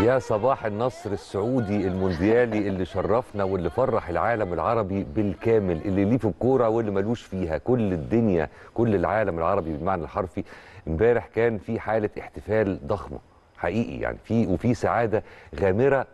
يا صباح النصر السعودي المونديالي اللي شرفنا واللي فرح العالم العربي بالكامل اللي ليه في الكوره واللي ملوش فيها كل الدنيا كل العالم العربي بالمعنى الحرفي امبارح كان في حاله احتفال ضخمه حقيقي يعني في وفي سعاده غامره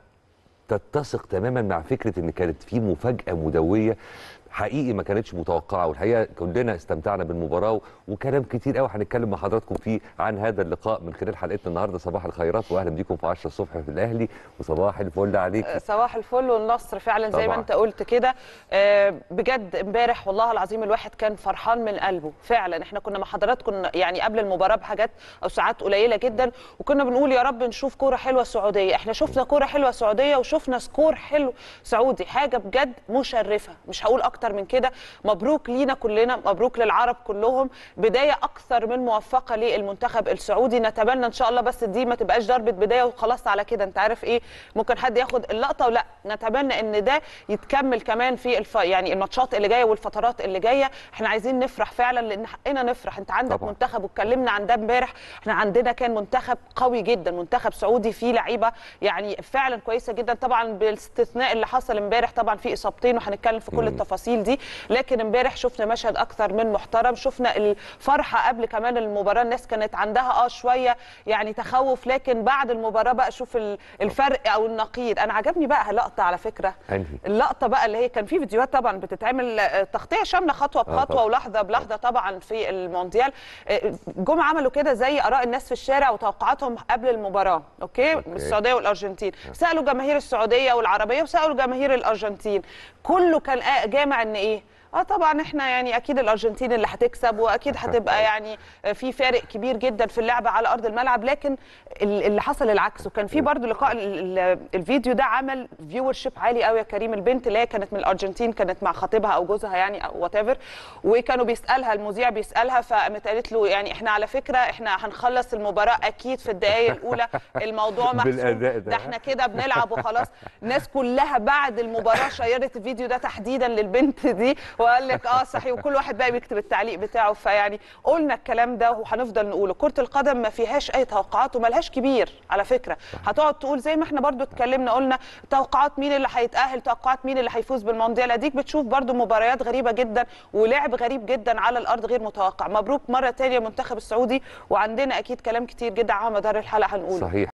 تتسق تماما مع فكره ان كانت في مفاجاه مدويه حقيقي ما كانتش متوقعه والحقيقه كلنا استمتعنا بالمباراه وكلام كتير قوي هنتكلم مع حضراتكم فيه عن هذا اللقاء من خلال حلقتنا النهارده صباح الخيرات واهلا بيكم في 10 الصبح في الاهلي وصباح الفل عليك صباح الفل والنصر فعلا زي ما طبعاً. انت قلت كده آه، بجد امبارح والله العظيم الواحد كان فرحان من قلبه فعلا احنا كنا مع حضراتكم يعني قبل المباراه بحاجات او ساعات قليله جدا وكنا بنقول يا رب نشوف كوره حلوه سعوديه احنا شفنا كوره حلوه سعوديه وشفنا سكور حلو سعودي حاجه بجد مشرفه مش هقول اكتر من كده مبروك لينا كلنا مبروك للعرب كلهم بدايه اكثر من موفقه للمنتخب السعودي نتمنى ان شاء الله بس دي ما تبقاش ضربه بدايه وخلاص على كده انت عارف ايه ممكن حد ياخد اللقطه ولا نتمنى ان ده يتكمل كمان في الف... يعني الماتشات اللي جايه والفترات اللي جايه احنا عايزين نفرح فعلا لان حقنا نفرح انت عندك طبعاً. طبعا. منتخب واتكلمنا عن ده امبارح احنا عندنا كان منتخب قوي جدا منتخب سعودي فيه لعيبه يعني فعلا كويسه جدا طبعا بالاستثناء اللي حصل امبارح طبعا في اصابتين وهنتكلم في كل التفاصيل دي لكن امبارح شفنا مشهد اكثر من محترم شفنا الفرحه قبل كمان المباراه الناس كانت عندها اه شويه يعني تخوف لكن بعد المباراه بقى شوف ال- الفرق او النقيض انا عجبني بقى لقطه على فكره أنهي؟ اللقطه بقى اللي هي كان في فيديوهات طبعا بتتعمل آه، تغطيه شامله خطوه بخطوه طبعاً. ولحظه بلحظه طبعا في المونديال آه، جم عملوا كده زي اراء الناس في الشارع وتوقعاتهم قبل المباراه اوكي, أوكي. السعوديه والارجنتين سالوا جماهير السعوديه والعربيه وسالوا جماهير الارجنتين كله كان آه، جامع ان ايه اه طبعا احنا يعني اكيد الارجنتين اللي هتكسب واكيد هتبقى يعني في فارق كبير جدا في اللعبه على ارض الملعب لكن ال- اللي حصل العكس وكان في برضو لقاء ال- ال- الفيديو ده عمل فيور شيب عالي قوي يا كريم البنت اللي هي كانت من الارجنتين كانت مع خطيبها او جوزها يعني او وات ايفر وكانوا بيسالها المذيع بيسالها فقامت قالت له يعني احنا على فكره احنا هنخلص المباراه اكيد في الدقائق الاولى الموضوع محسوم بالأداء ده. ده احنا كده بنلعب وخلاص الناس كلها بعد المباراه شيرت الفيديو ده تحديدا للبنت دي وقال لك اه صحيح وكل واحد بقى بيكتب التعليق بتاعه فيعني قلنا الكلام ده وهنفضل نقوله كره القدم ما فيهاش اي توقعات وملهاش كبير على فكره هتقعد تقول زي ما احنا برضو اتكلمنا قلنا توقعات مين اللي هيتاهل توقعات مين اللي هيفوز بالمونديال اديك بتشوف برضو مباريات غريبه جدا ولعب غريب جدا على الارض غير متوقع مبروك مره تانية المنتخب السعودي وعندنا اكيد كلام كتير جدا على مدار الحلقه هنقوله صحيح